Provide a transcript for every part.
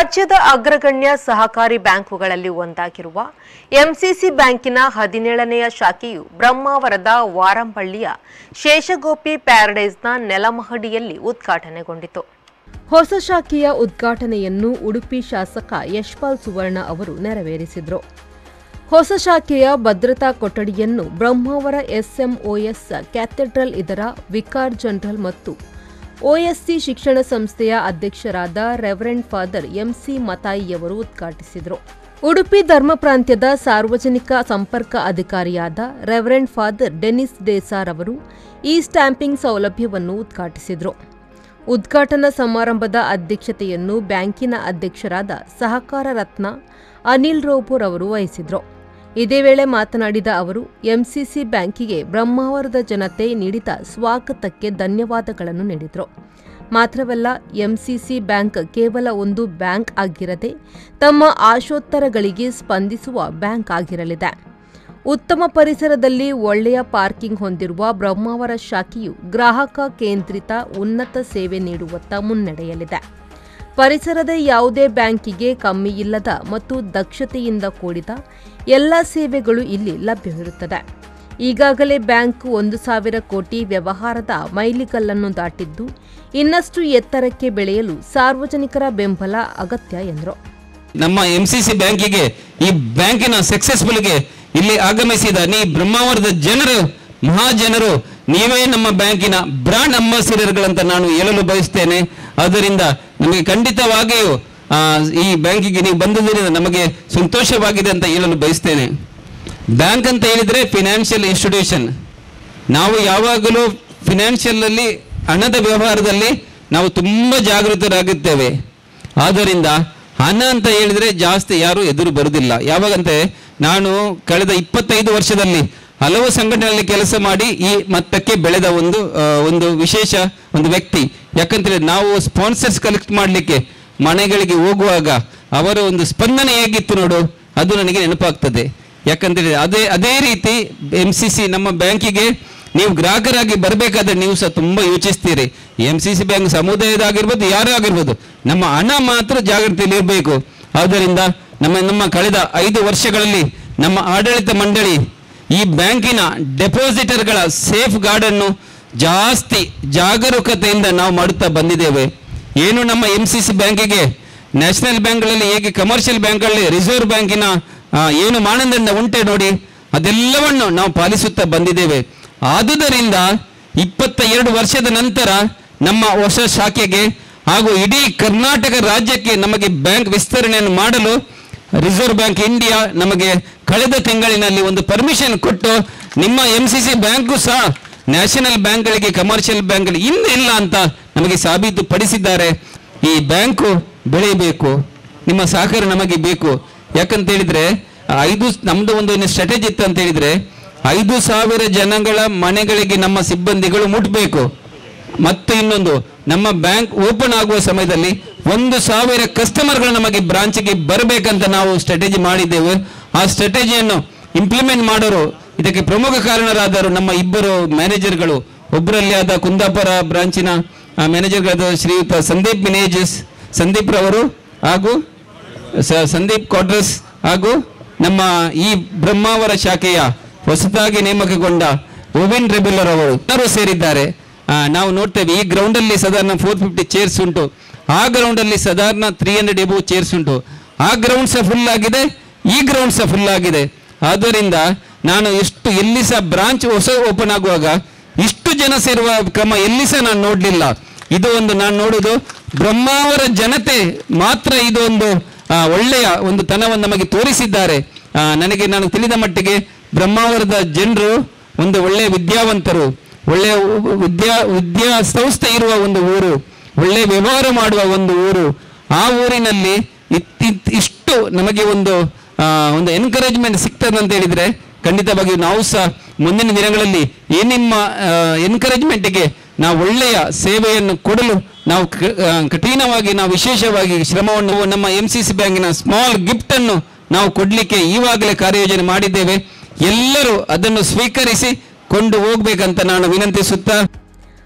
ರಾಜ್ಯದ ಅಗ್ರಗಣ್ಯ ಸಹಕಾರಿ ಬ್ಯಾಂಕುಗಳಲ್ಲಿ ಒಂದಾಗಿರುವ ಎಂಸಿಸಿ ಬ್ಯಾಂಕಿನ ಹದಿನೇಳನೆಯ ಶಾಖೆಯು ಬ್ರಹ್ಮಾವರದ ವಾರಂಪಳ್ಳಿಯ ಶೇಷಗೋಪಿ ಪ್ಯಾರಡೈಸ್ನ ನೆಲಮಹಡಿಯಲ್ಲಿ ಉದ್ಘಾಟನೆಗೊಂಡಿತು ಹೊಸ ಶಾಖೆಯ ಉದ್ಘಾಟನೆಯನ್ನು ಉಡುಪಿ ಶಾಸಕ ಯಶ್ಪಾಲ್ ಸುವರ್ಣ ಅವರು ನೆರವೇರಿಸಿದರು ಹೊಸ ಶಾಖೆಯ ಭದ್ರತಾ ಕೊಠಡಿಯನ್ನು ಬ್ರಹ್ಮಾವರ ಎಸ್ಎಂಒಎಸ್ ಕ್ಯಾಥೆಡ್ರಲ್ ಇದರ ವಿಕಾರ್ ಜನರಲ್ ಮತ್ತು ಒಎಸ್ಸಿ ಶಿಕ್ಷಣ ಸಂಸ್ಥೆಯ ಅಧ್ಯಕ್ಷರಾದ ರೆವರೆಂಡ್ ಫಾದರ್ ಎಂಸಿ ಮತಾಯಿಯವರು ಉದ್ಘಾಟಿಸಿದರು ಉಡುಪಿ ಧರ್ಮ ಪ್ರಾಂತ್ಯದ ಸಾರ್ವಜನಿಕ ಸಂಪರ್ಕ ಅಧಿಕಾರಿಯಾದ ರೆವರೆಂಡ್ ಫಾದರ್ ಡೆನಿಸ್ ಡೇಸಾರ್ ಅವರು ಈ ಸ್ಟ್ಯಾಂಪಿಂಗ್ ಸೌಲಭ್ಯವನ್ನು ಉದ್ಘಾಟಿಸಿದರು ಉದ್ಘಾಟನಾ ಸಮಾರಂಭದ ಅಧ್ಯಕ್ಷತೆಯನ್ನು ಬ್ಯಾಂಕಿನ ಅಧ್ಯಕ್ಷರಾದ ಸಹಕಾರ ರತ್ನ ಅನಿಲ್ ರೋಪುರ್ ಅವರು ವಹಿಸಿದರು ಇದೇ ವೇಳೆ ಮಾತನಾಡಿದ ಅವರು ಎಂಸಿಸಿ ಬ್ಯಾಂಕಿಗೆ ಬ್ರಹ್ಮಾವರದ ಜನತೆ ನೀಡಿದ ಸ್ವಾಗತಕ್ಕೆ ಧನ್ಯವಾದಗಳನ್ನು ನೀಡಿದರು ಮಾತ್ರವಲ್ಲ ಎಂಸಿಸಿ ಬ್ಯಾಂಕ್ ಕೇವಲ ಒಂದು ಬ್ಯಾಂಕ್ ಆಗಿರದೆ ತಮ್ಮ ಆಶೋತ್ತರಗಳಿಗೆ ಸ್ಪಂದಿಸುವ ಬ್ಯಾಂಕ್ ಆಗಿರಲಿದೆ ಉತ್ತಮ ಪರಿಸರದಲ್ಲಿ ಒಳ್ಳೆಯ ಪಾರ್ಕಿಂಗ್ ಹೊಂದಿರುವ ಬ್ರಹ್ಮಾವರ ಶಾಖೆಯು ಗ್ರಾಹಕ ಕೇಂದ್ರಿತ ಉನ್ನತ ಸೇವೆ ನೀಡುವತ್ತ ಮುನ್ನಡೆಯಲಿದೆ ಪರಿಸರದ ಯಾವುದೇ ಬ್ಯಾಂಕಿಗೆ ಕಮ್ಮಿ ಇಲ್ಲದ ಮತ್ತು ದಕ್ಷತೆಯಿಂದ ಕೂಡಿದ ಎಲ್ಲ ಸೇವೆಗಳು ಇಲ್ಲಿ ಲಭ್ಯವಿರುತ್ತದೆ ಈಗಾಗಲೇ ಬ್ಯಾಂಕ್ ಒಂದು ಸಾವಿರ ಕೋಟಿ ವ್ಯವಹಾರದ ಮೈಲಿಗಲ್ಲನ್ನು ದಾಟಿದ್ದು ಇನ್ನಷ್ಟು ಎತ್ತರಕ್ಕೆ ಬೆಳೆಯಲು ಸಾರ್ವಜನಿಕರ ಬೆಂಬಲ ಅಗತ್ಯ ಎಂದರು ನಮ್ಮ ಎಂ ಸಿ ಸಿ ಬ್ಯಾಂಕಿಗೆ ಈ ಬ್ಯಾಂಕಿನ ಸಕ್ಸಸ್ಫುಲ್ಗೆ ಇಲ್ಲಿ ಆಗಮಿಸಿದ ನೀ ಬ್ರಹ್ಮಾವರದ ಜನರು ಮಹಾಜನರು ನೀವೇ ನಮ್ಮ ಬ್ಯಾಂಕಿನ ಬ್ರಾಂಡ್ ಅಂಬಾಸಿಡರ್ಗಳಂತ ನಾನು ಹೇಳಲು ಬಯಸ್ತೇನೆ ಆದ್ದರಿಂದ ನಮಗೆ ಖಂಡಿತವಾಗಿಯೂ ಆ, ಈ ಬ್ಯಾಂಕಿಗೆ ನೀವು ಬಂದದ್ರಿಂದ ನಮಗೆ ಸಂತೋಷವಾಗಿದೆ ಅಂತ ಹೇಳಲು ಬಯಸ್ತೇನೆ ಬ್ಯಾಂಕ್ ಅಂತ ಹೇಳಿದ್ರೆ ಫಿನಾನ್ಷಿಯಲ್ ಇನ್ಸ್ಟಿಟ್ಯೂಷನ್ ನಾವು ಯಾವಾಗಲೂ ಫಿನಾನ್ಷಿಯಲ್ ಅಲ್ಲಿ ಹಣದ ವ್ಯವಹಾರದಲ್ಲಿ ನಾವು ತುಂಬ ಜಾಗೃತರಾಗುತ್ತೇವೆ ಆದ್ದರಿಂದ ಹಣ ಅಂತ ಹೇಳಿದ್ರೆ ಜಾಸ್ತಿ ಯಾರು ಎದುರು ಬರುವುದಿಲ್ಲ ಯಾವಾಗಂತೆ ನಾನು ಕಳೆದ ಇಪ್ಪತ್ತೈದು ವರ್ಷದಲ್ಲಿ ಹಲವು ಸಂಘಟನೆಗಳಲ್ಲಿ ಕೆಲಸ ಮಾಡಿ ಈ ಮಟ್ಟಕ್ಕೆ ಬೆಳೆದ ಒಂದು ಆ, ಒಂದು ವಿಶೇಷ ಒಂದು ವ್ಯಕ್ತಿ ಯಾಕಂತೇಳಿ ನಾವು ಸ್ಪಾನ್ಸರ್ಸ್ ಕಲೆಕ್ಟ್ ಮಾಡಲಿಕ್ಕೆ ಮನೆಗಳಿಗೆ ಹೋಗುವಾಗ ಅವರ ಒಂದು ಸ್ಪಂದನೆ ಹೇಗಿತ್ತು ನೋಡು ಅದು ನನಗೆ ನೆನಪಾಗ್ತದೆ ಯಾಕಂತೇಳಿ ಅದೇ ಅದೇ ರೀತಿ ಎಂ ಸಿ ಸಿ ನಮ್ಮ ಬ್ಯಾಂಕಿಗೆ ನೀವು ಗ್ರಾಹಕರಾಗಿ ಬರಬೇಕಾದ್ರೆ ನೀವು ಸಹ ತುಂಬ ಯೋಚಿಸ್ತೀರಿ ಎಂ ಸಿ ಸಿ ಬ್ಯಾಂಕ್ ಸಮುದಾಯದಾಗಿರ್ಬೋದು ಯಾರೇ ಆಗಿರ್ಬೋದು ನಮ್ಮ ಹಣ ಮಾತ್ರ ಜಾಗೃತಿಯಲ್ಲಿ ಇರಬೇಕು ಆದ್ದರಿಂದ ನಮ್ಮ ನಮ್ಮ ಕಳೆದ ಐದು ವರ್ಷಗಳಲ್ಲಿ ನಮ್ಮ ಆಡಳಿತ ಮಂಡಳಿ ಈ ಬ್ಯಾಂಕಿನ ಡೆಪಾಸಿಟರ್ಗಳ ಸೇಫ್ ಗಾರ್ಡನ್ನು ಜಾಸ್ತಿ ಜಾಗರೂಕತೆಯಿಂದ ನಾವು ಮಾಡುತ್ತಾ ಬಂದಿದ್ದೇವೆ ಏನು ನಮ್ಮ ಎಂ ಸಿ ಸಿ ಬ್ಯಾಂಕಿಗೆ ನ್ಯಾಷನಲ್ ಬ್ಯಾಂಕ್ಗಳಲ್ಲಿ ಹೇಗೆ ಕಮರ್ಷಿಯಲ್ ಬ್ಯಾಂಕ್ಗಳಲ್ಲಿ ರಿಸರ್ವ್ ಬ್ಯಾಂಕಿನ ಆ, ಏನು ಮಾನದಂಡ ಉಂಟೆ ನೋಡಿ ಅದೆಲ್ಲವನ್ನು ನಾವು ಪಾಲಿಸುತ್ತಾ ಬಂದಿದ್ದೇವೆ ಆದುದರಿಂದ ಇಪ್ಪತ್ತ ಎರಡು ವರ್ಷದ ನಂತರ ನಮ್ಮ ಹೊಸ ಶಾಖೆಗೆ ಹಾಗೂ ಇಡೀ ಕರ್ನಾಟಕ ರಾಜ್ಯಕ್ಕೆ ನಮಗೆ ಬ್ಯಾಂಕ್ ವಿಸ್ತರಣೆಯನ್ನು ಮಾಡಲು ರಿಸರ್ವ್ ಬ್ಯಾಂಕ್ ಇಂಡಿಯಾ ನಮಗೆ ಕಳೆದ ತಿಂಗಳಿನಲ್ಲಿ ಒಂದು ಪರ್ಮಿಷನ್ ಕೊಟ್ಟು ನಿಮ್ಮ ಎಂ ಸಿ ಸಿ ಬ್ಯಾಂಕು ಸಹ ನ್ಯಾಷನಲ್ ಬ್ಯಾಂಕ್ಗಳಿಗೆ ಕಮರ್ಷಿಯಲ್ ಬ್ಯಾಂಕ್ಗಳಿಗೆ ಇನ್ನೂ ಇಲ್ಲ ಅಂತ ನಮಗೆ ಸಾಬೀತುಪಡಿಸಿದ್ದಾರೆ ಈ ಬ್ಯಾಂಕು ಬೆಳೆಯಬೇಕು ನಿಮ್ಮ ಸಹಕಾರ ನಮಗೆ ಬೇಕು ಯಾಕಂತ ಹೇಳಿದ್ರೆ ಆ ಐದು ನಮ್ದು ಒಂದು ಸ್ಟ್ರಾಟಜಿ ಇತ್ತು ಅಂತ ಹೇಳಿದ್ರೆ ಐದು ಸಾವಿರ ಜನಗಳ ಮನೆಗಳಿಗೆ ನಮ್ಮ ಸಿಬ್ಬಂದಿಗಳು ಮುಟ್ಬೇಕು ಮತ್ತು ಇನ್ನೊಂದು ನಮ್ಮ ಬ್ಯಾಂಕ್ ಓಪನ್ ಆಗುವ ಸಮಯದಲ್ಲಿ ಒಂದು ಸಾವಿರ ಕಸ್ಟಮರ್ಗಳು ನಮಗೆ ಬ್ರಾಂಚ್ಗೆ ಬರಬೇಕಂತ ನಾವು ಸ್ಟ್ರಾಟಜಿ ಮಾಡಿದ್ದೇವೆ ಆ ಸ್ಟ್ರಾಟಜಿಯನ್ನು ಇಂಪ್ಲಿಮೆಂಟ್ ಮಾಡೋರು ಇದಕ್ಕೆ ಪ್ರಮುಖ ಕಾರಣರಾದರು ನಮ್ಮ ಇಬ್ಬರು ಮ್ಯಾನೇಜರ್ಗಳು ಒಬ್ಬರಲ್ಲಿ ಆದ ಕುಂದಾಪುರ ಬ್ರಾಂಚಿನ ಮ್ಯಾನೇಜರ್ಗಳಾದ ಶ್ರೀಯುತ ಸಂದೀಪ್ ಮಿನೇಜಸ್ ಸಂದೀಪ್ ರವರು ಹಾಗೂ ಸ- ಸಂದೀಪ್ ಕ್ವಾರ್ಟರ್ಸ್ ಹಾಗೂ ನಮ್ಮ ಈ ಬ್ರಹ್ಮಾವರ ಶಾಖೆಯ ಹೊಸದಾಗಿ ನೇಮಕಗೊಂಡ ಓವಿನ್ ರೆಬೆಲ್ಲರ್ ಅವರು ಎಲ್ಲರೂ ಸೇರಿದ್ದಾರೆ ಆ, ನಾವು ನೋಡ್ತೇವೆ ಈ ಗ್ರೌಂಡ್ ಅಲ್ಲಿ ಸಾಧಾರಣ ಫೋರ್ ಫಿಫ್ಟಿ ಚೇರ್ಸ್ ಉಂಟು ಆ ಗ್ರೌಂಡ್ ಅಲ್ಲಿ ಸಾಧಾರಣ ತ್ರೀ ಹಂಡ್ರೆಡ್ ಎಬೋ ಚೇರ್ಸ್ ಉಂಟು ಆ ಗ್ರೌಂಡ್ ಸಹ ಫುಲ್ ಆಗಿದೆ ಈ ಗ್ರೌಂಡ್ ಸಹ ಫುಲ್ ಆಗಿದೆ ಆದ್ದರಿಂದ ನಾನು ಎಷ್ಟು ಎಲ್ಲಿ ಸಹ ಬ್ರಾಂಚ್ ಹೊಸ ಓಪನ್ ಆಗುವಾಗ ಇಷ್ಟು ಜನ ಸೇರುವ ಕ್ರಮ ಎಲ್ಲಿ ಸಹ ನಾನು ನೋಡಲಿಲ್ಲ ಇದು ಒಂದು ನಾನು ನೋಡುವುದು ಬ್ರಹ್ಮಾವರ ಜನತೆ ಮಾತ್ರ ಇದು ಒಂದು ಆ, ಒಳ್ಳೆಯ ಒಂದು ತನವನ್ನು ನಮಗೆ ತೋರಿಸಿದ್ದಾರೆ ಆ, ನನಗೆ ನಾನು ತಿಳಿದ ಮಟ್ಟಿಗೆ ಬ್ರಹ್ಮಾವರದ ಜನರು ಒಂದು ಒಳ್ಳೆಯ ವಿದ್ಯಾವಂತರು ಒಳ್ಳೆಯ ಉ- ವಿದ್ಯಾ ವಿದ್ಯಾ ಸಂಸ್ಥೆ ಇರುವ ಒಂದು ಊರು ಒಳ್ಳೆಯ ವ್ಯವಹಾರ ಮಾಡುವ ಒಂದು ಊರು ಆ ಊರಿನಲ್ಲಿ ಇತ್- ಇತ್- ಇಷ್ಟು ನಮಗೆ ಒಂದು ಆ, ಒಂದು ಎನ್ಕರೇಜ್ಮೆಂಟ್ ಸಿಗ್ತದೆ ಅಂತ ಹೇಳಿದ್ರೆ ಖಂಡಿತವಾಗಿಯೂ ನಾವು ಸಹ ಮುಂದಿನ ದಿನಗಳಲ್ಲಿ ಈ ನಿಮ್ಮ ಎನ್ಕರೇಜ್ಮೆಂಟ್ಗೆ ನಾವು ಒಳ್ಳೆಯ ಸೇವೆಯನ್ನು ಕೊಡಲು ನಾವು ಕ- ಆ, ಕಠಿಣವಾಗಿ ನಾವು ವಿಶೇಷವಾಗಿ ಶ್ರಮವನ್ನು ನಮ್ಮ ಎಂ ಸಿ ಸಿ ಬ್ಯಾಂಕಿನ ಸ್ಮಾಲ್ ಗಿಫ್ಟ್ ಅನ್ನು ನಾವು ಕೊಡಲಿಕ್ಕೆ ಈವಾಗಲೇ ಕಾರ್ಯಯೋಜನೆ ಮಾಡಿದ್ದೇವೆ ಎಲ್ಲರೂ ಅದನ್ನು ಸ್ವೀಕರಿಸಿ ಕೊಂಡು ಹೋಗ್ಬೇಕಂತ ನಾನು ವಿನಂತಿಸುತ್ತಾ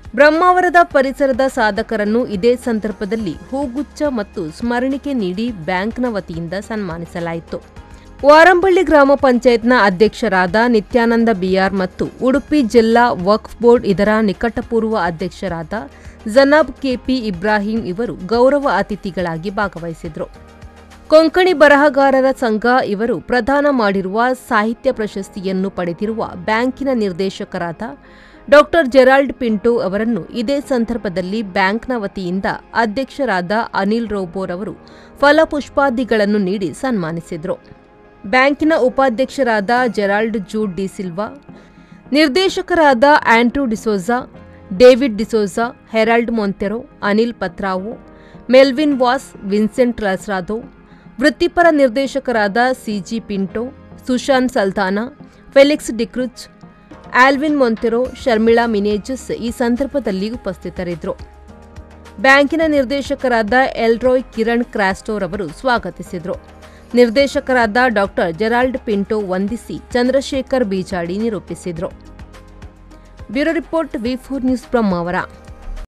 ಬ್ರಹ್ಮಾವರದ ಪರಿಸರದ ಸಾಧಕರನ್ನು ಇದೇ ಸಂದರ್ಭದಲ್ಲಿ ಹೂಗುಚ್ಛ ಮತ್ತು ಸ್ಮರಣಿಕೆ ನೀಡಿ ಬ್ಯಾಂಕ್ನ ವತಿಯಿಂದ ಸನ್ಮಾನಿಸಲಾಯಿತು ವಾರಂಬಳ್ಳಿ ಗ್ರಾಮ ಪಂಚಾಯತ್ನ ಅಧ್ಯಕ್ಷರಾದ ನಿತ್ಯಾನಂದ ಬಿಆರ್ ಮತ್ತು ಉಡುಪಿ ಜಿಲ್ಲಾ ವಕ್ಫ್ ಬೋರ್ಡ್ ಇದರ ನಿಕಟಪೂರ್ವ ಅಧ್ಯಕ್ಷರಾದ ಜನಾಬ್ ಕೆಪಿ ಇಬ್ರಾಹಿಂ ಇವರು ಗೌರವ ಅತಿಥಿಗಳಾಗಿ ಭಾಗವಹಿಸಿದರು ಕೊಂಕಣಿ ಬರಹಗಾರರ ಸಂಘ ಇವರು ಪ್ರದಾನ ಮಾಡಿರುವ ಸಾಹಿತ್ಯ ಪ್ರಶಸ್ತಿಯನ್ನು ಪಡೆದಿರುವ ಬ್ಯಾಂಕಿನ ನಿರ್ದೇಶಕರಾದ ಡಾಕ್ಟರ್ ಜೆರಾಲ್ಡ್ ಪಿಂಟೋ ಅವರನ್ನು ಇದೇ ಸಂದರ್ಭದಲ್ಲಿ ಬ್ಯಾಂಕ್ನ ವತಿಯಿಂದ ಅಧ್ಯಕ್ಷರಾದ ಅನಿಲ್ ರೋಬೋರ್ ಅವರು ಫಲಪುಷ್ಪಾದಿಗಳನ್ನು ನೀಡಿ ಸನ್ಮಾನಿಸಿದರು ಬ್ಯಾಂಕಿನ ಉಪಾಧ್ಯಕ್ಷರಾದ ಜೆರಾಲ್ಡ್ ಜೂಡ್ ಡಿ ಸಿಲ್ವಾ ನಿರ್ದೇಶಕರಾದ Andrew D'Souza David D'Souza Harold Monteiro Anil Patrao Melvin Vas Vincent Lasrado ವೃತ್ತಿಪರ ನಿರ್ದೇಶಕರಾದ C G Pinto Sushant Saldanha Felix D'Cruz Alvin Monteiro Sharmila Menezes ಈ ಸಂದರ್ಭದಲ್ಲಿ ಉಪಸ್ಥಿತರಿದ್ದರು ಬ್ಯಾಂಕಿನ ನಿರ್ದೇಶಕರಾದ ಎಲ್ರೋಯ್ ಕಿರಣ್ ಕ್ರಾಸ್ಟೋರ್ ಅವರು ಸ್ವಾಗತಿಸಿದರು ನಿರ್ದೇಶಕರಾದ ಡಾಕ್ಟರ್ ಜೆರಾಲ್ಡ್ ಪಿಂಟೋ ವಂದಿಸಿ ಚಂದ್ರಶೇಖರ್ ಬೀಜಾಡಿ ನಿರೂಪಿಸಿದರು bureau report V four news Brahmavar